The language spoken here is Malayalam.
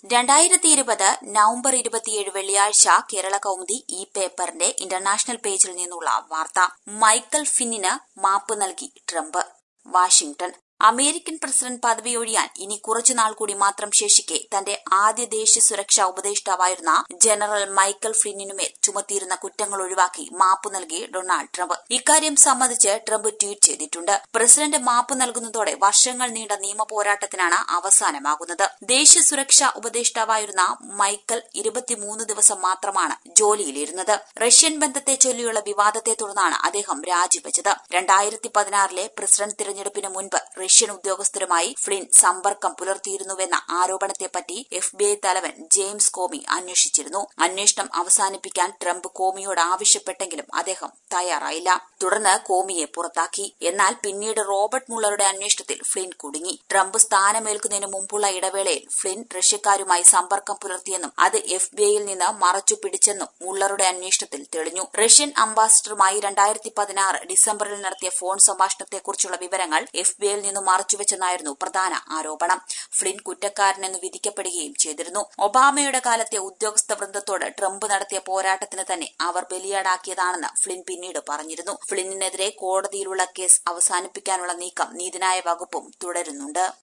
രണ്ടായിരത്തി ഇരുപത് നവംബർ ഇരുപത്തിയേഴ് വെള്ളിയാഴ്ച കേരള കൗമുദി ഈ പേപ്പറിന്റെ ഇന്റർനാഷണൽ പേജിൽ നിന്നുള്ള വാർത്ത മൈക്കൽ ഫിന്നിന് മാപ്പ് നൽകി ട്രംപ് വാഷിംഗ്ടൺ അമേരിക്കൻ പ്രസിഡന്റ് പദവി ഒഴിയാൻ ഇനി കുറച്ചുനാൾ കൂടി മാത്രം ശേഷിക്കെ തന്റെ ആദ്യ ദേശീയ സുരക്ഷാ ഉപദേഷ്ടാവായിരുന്ന ജനറൽ മൈക്കൽ ഫ്ലിന്നിനുമേൽ ചുമത്തിയിരുന്ന കുറ്റങ്ങൾ ഒഴിവാക്കി മാപ്പ് നൽകി ഡൊണാൾഡ് ട്രംപ് ഇക്കാര്യം സംബന്ധിച്ച് ട്രംപ് ട്വീറ്റ് ചെയ്തിട്ടുണ്ട് പ്രസിഡന്റ് മാപ്പ് നൽകുന്നതോടെ വർഷങ്ങൾ നീണ്ട നിയമ പോരാട്ടത്തിനാണ് അവസാനമാകുന്നത് ദേശീയ സുരക്ഷാ ഉപദേഷ്ടാവായിരുന്ന മൈക്കൽ ഇരുപത്തിമൂന്ന് ദിവസം മാത്രമാണ് ജോലിയിലിരുന്നത് റഷ്യൻ ബന്ധത്തെ ചൊല്ലിയുള്ള വിവാദത്തെ തുടർന്നാണ് അദ്ദേഹം രാജിവെച്ചത് രണ്ടായിരത്തി പതിനാറിലെ പ്രസിഡന്റ് തിരഞ്ഞെടുപ്പിന് മുൻപ് റഷ്യൻ ഉദ്യോഗസ്ഥരുമായി ഫ്ലിൻ സമ്പർക്കം പുലർത്തിയിരുന്നുവെന്ന ആരോപണത്തെപ്പറ്റി എഫ്ബിഐ തലവൻ ജെയിംസ് കോമി അന്വേഷിച്ചിരുന്നു അന്വേഷണം അവസാനിപ്പിക്കാൻ ട്രംപ് കോമിയോട് ആവശ്യപ്പെട്ടെങ്കിലും അദ്ദേഹം തയ്യാറായില്ല തുടർന്ന് കോമിയെ പുറത്താക്കി എന്നാൽ പിന്നീട് റോബർട്ട് മുള്ളറുടെ അന്വേഷണത്തിൽ ഫ്ലിൻ കുടുങ്ങി ട്രംപ് സ്ഥാനമേൽക്കുന്നതിന് മുമ്പുള്ള ഇടവേളയിൽ ഫ്ലിൻ റഷ്യക്കാരുമായി സമ്പർക്കം പുലർത്തിയെന്നും അത് എഫ്ബിഐയിൽ നിന്ന് മറച്ചു പിടിച്ചെന്നും മുള്ളറുടെ അന്വേഷണത്തിൽ തെളിഞ്ഞു റഷ്യൻ അംബാസിഡറുമായി രണ്ടായിരത്തി പതിനാറ് ഡിസംബറിൽ നടത്തിയ ഫോൺ സംഭാഷണത്തെക്കുറിച്ചുള്ള വിവരങ്ങൾ എഫ്ബിഐയിൽ നിന്ന് മറച്ചുവെച്ചെന്നായിരുന്നു പ്രധാന ആരോപണം ഫ്ലിൻ കുറ്റക്കാരനെന്ന് വിധിക്കപ്പെടുകയും ചെയ്തിരുന്നു ഒബാമയുടെ കാലത്തെ ഉദ്യോഗസ്ഥ വൃന്ദത്തോട് ട്രംപ് നടത്തിയ പോരാട്ടത്തിന് തന്നെ അവർ ബലിയാടാക്കിയതാണെന്ന് ഫ്ലിൻ പിന്നീട് പറഞ്ഞിരുന്നു ഫ്ലിന്നിനെതിരെ കോടതിയിലുള്ള കേസ് അവസാനിപ്പിക്കാനുള്ള നീക്കം നീതിന്യായ വകുപ്പും തുടരുന്നുണ്ട്